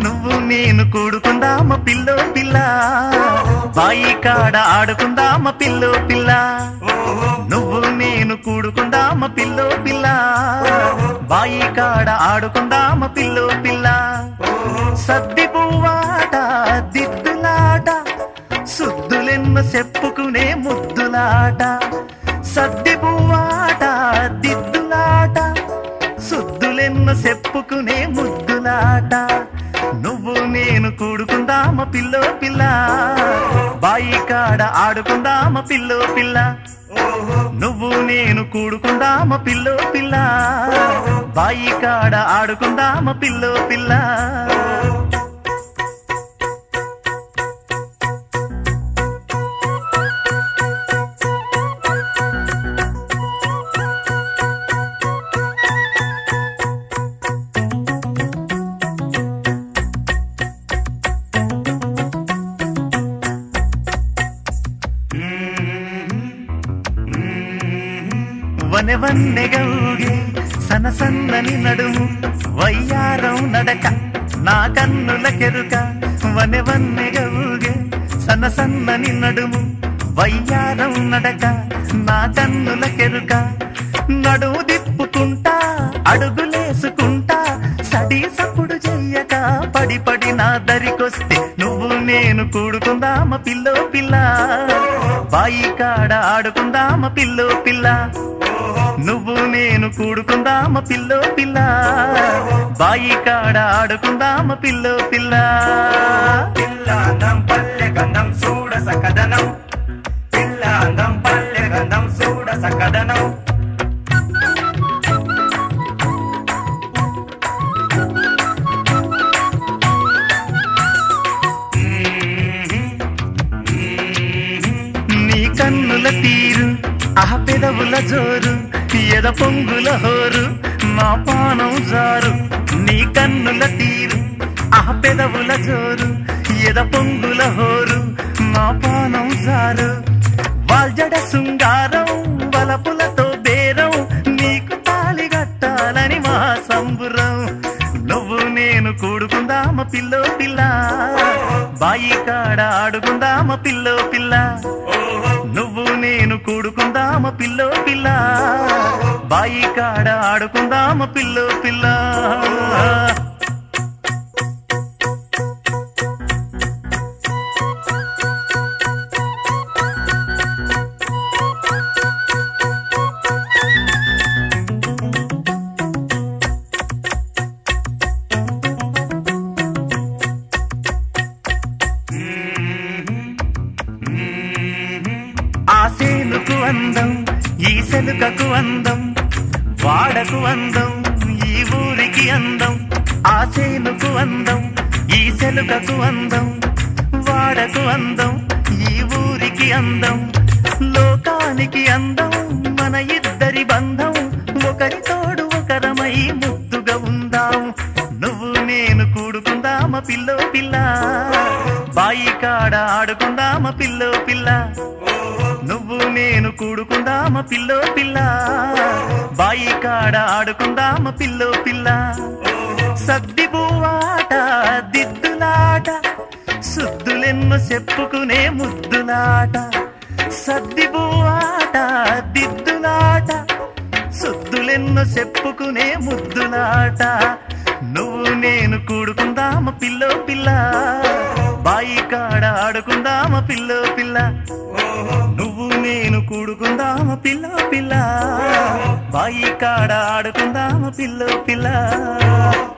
నువ్వు నేను కూడుకుందామ పిల్లో పిల్ల బాయి కాడ ఆడుకుందామ పిల్లో పిల్ల నువ్వు నేను కూడుకుందామ పిల్లో పిల్ల బాయి కాడ ఆడుకుందామ పిల్లో పిల్ల సద్ది పువ్వాట దిద్దులాట సుద్దులెన్న చెప్పుకునే ముద్దులాట సద్ది పువ్వాట దిద్దులాట సుద్దులెన్న చెప్పుకునే ముద్దులాట నువ్వు నేను కూడుకుందామ పిల్లో పిల్ల బాయి కాడ ఆడుకుందామ పిల్లో పిల్ల నువ్వు నేను కూడుకుందామ పిల్లో పిల్ల బాయి కాడ ఆడుకుందామ పిల్లో పిల్ల వనె వన్నెగౌగి సన సన్నని నడుము వయ్యారం నడక నా కన్నుల కెరుక వనె వన్నెగౌగి సన సన్నని నడుము వయ్యారం నడక నా కన్నుల కెరుక నడుము దిప్పుకుంటా అడుగులేసుకుంటా సడి సప్పుడు చెయ్యక పడి పడి నా దరికొస్తే నువ్వు నేను కూడుకుందామ పిల్లో పిల్ల బాయి కాడ ఆడుకుందామ పిల్లో పిల్ల నువ్వు నేను కూడుకుందామ పిల్లో పిల్ల బాయి కాడ ఆడుకుందామ పిల్లో పిల్ల పిల్లాందం పల్లె గంధం చూడ సకదనం పిల్లాందం పల్లె గంధం చూడ సకదనం నీ కన్నుల తీరు ఆ పెదవుల జోరు ఎద పొంగుల హోరు నా పానం జారు నీ కన్నుల తీరు ఆ పెదవుల జోరు ఎద పొంగుల హోరు నా పానం జారు వాల్జడ శృంగారం వలపులతో బేరం నీకు తాళి కట్టాలని మా సంబురం నువ్వు నేను కూడుకుందామ పిల్లో పిల్ల బాయి కాడ ఆడుకుందామ పిల్లో పిల్ల నువ్వు నేను కూడుకుందామ పిల్లో పిల్ల బాయి కాడ ఆడుకుందామ పిల్లో పిల్ల ఆ సేనుకు అందం ఈ సెలుకకు అందం వాడకు అందం ఈ ఊరికి అందం ఆ సేనుకు అందం ఈ సెలుకకు అందం వాడకు అందం ఈ ఊరికి అందం లోకానికి అందం మన ఇద్దరి బంధం ఒకరి తోడు ఒకరమై ముద్దుగా ఉందాం నువ్వు నేను కూడుకుందామ పిల్లో పిల్ల బాయి కాడ ఆడుకుందామ పిల్లో పిల్ల నువ్వు నేను కూడుకుందామ పిల్లో పిల్ల బాయి కాడ ఆడుకుందామ పిల్లో పిల్ల సద్ది బువ్వాట దిద్దులాట సుద్దులెన్నో చెప్పుకునే ముద్దులాట సద్ది బువ్వాట దిద్దులాట సుద్దులెన్నో చెప్పుకునే ముద్దులాట నువ్వు నేను కూడుకుందామ పిల్లో పిల్ల బాయి కాడ ఆడుకుందామ పిల్లో పిల్ల నువ్వు నేను కూడుకుందామ పిల్లో పిల్ల బాయి కాడ ఆడుకుందామ పిల్లో పిల్ల